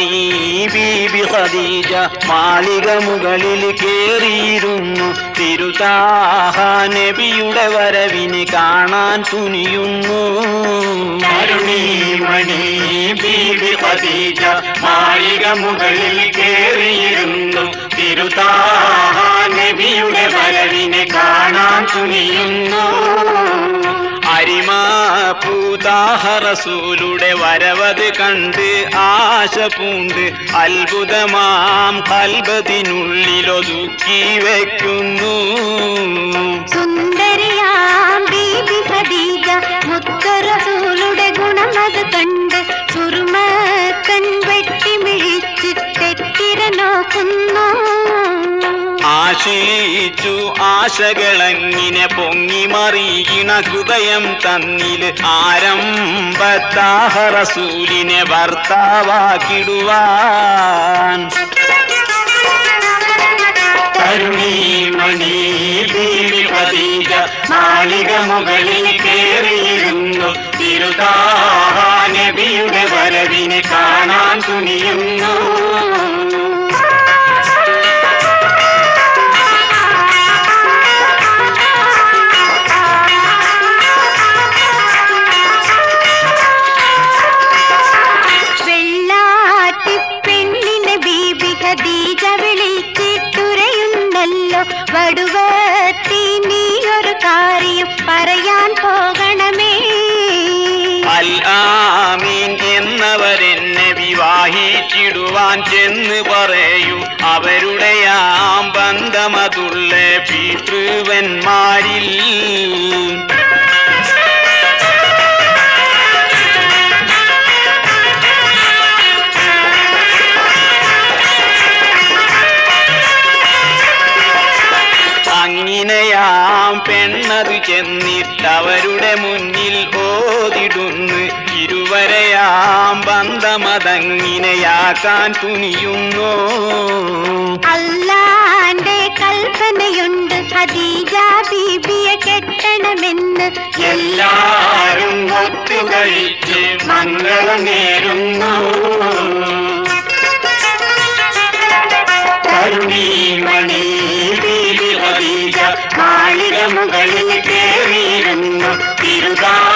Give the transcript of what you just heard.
മണി ബീബി ഖദീജ മാളിക മുകളിൽ കേറിയിരുന്നു തിരുതാഹ നബിയുടെ വരവിന് കാണാൻ തുനിയുന്നു കരുണീമണി ബീബി ഖദീജ മാളിക മുകളിൽ കേറിയിരുന്നു തിരുതാഹ നബിയുടെ വരവിനെ കാണാൻ തുനിയുന്നു അരിമ പൂതാഹ റസൂലുടെ വരവത് കണ്ട് ആശ പൂണ്ട് അത്ഭുതമാം കൽബത്തിനുള്ളിലൊതുക്കി വയ്ക്കുന്നു സുന്ദരിയാം ബീബി ഖദീജ മുത്തറസൂലുടെ ഗുണമത് കണ്ട് സുറുമക്കൻ വെട്ടി മിഴിച്ചിട്ടെത്തിര നോക്കുന്നു ആശിച്ചു ആശകളങ്ങിനെ പൊങ്ങി മറിയണ ഹൃദയം തന്നില് ആരംഭത്താഹ റസൂലിനെ ഭർത്താവാക്കിടുവാൻ കരുണീമണി ബീബി ഖദീജ മാളിക മുകളിൽ കേറിയിരുന്നു തിരുതാഹ നബിയുടെ വരവിനെ കാണാൻ തുനിയുന്നു വെള്ളാട്ടി പെണ്ണിനെ ബീബി ഖദീജ വിളിച്ചിട്ടുരയുന്നല്ലോ വടുവത്തി നീ ഒരു കാര്യം പറയാൻ പോകണമേ അൽ ആമീൻ എന്നവരെന്നെ വിവാഹിച്ചിടുവാൻ ചെന്ന് പറയും അവരുടെയാം ബന്ധമതുള്ള പിതൃവന്മാരിൽ അങ്ങിനെയാം പെണ്ണത് ചെന്നിട്ടവരുടെ മുന്നിൽ ഓതിടുന്നു ഇരുവരെയാം ബന്ധമതങ്ങിനെയാക്കാൻ തുനിയുന്നു അല്ലാന്റെ കൽപ്പനയുണ്ട് ഖദീജ ബീബിയെ കെട്ടണമെന്ന് എല്ലാരും ഒത്തുകഴിച്ച് മംഗളം നേരുന്നു കരുണീമണി ബീബി ഖദീജ മാളിക മുകളിൽ കേറിയിരുന്നു തിരുതാ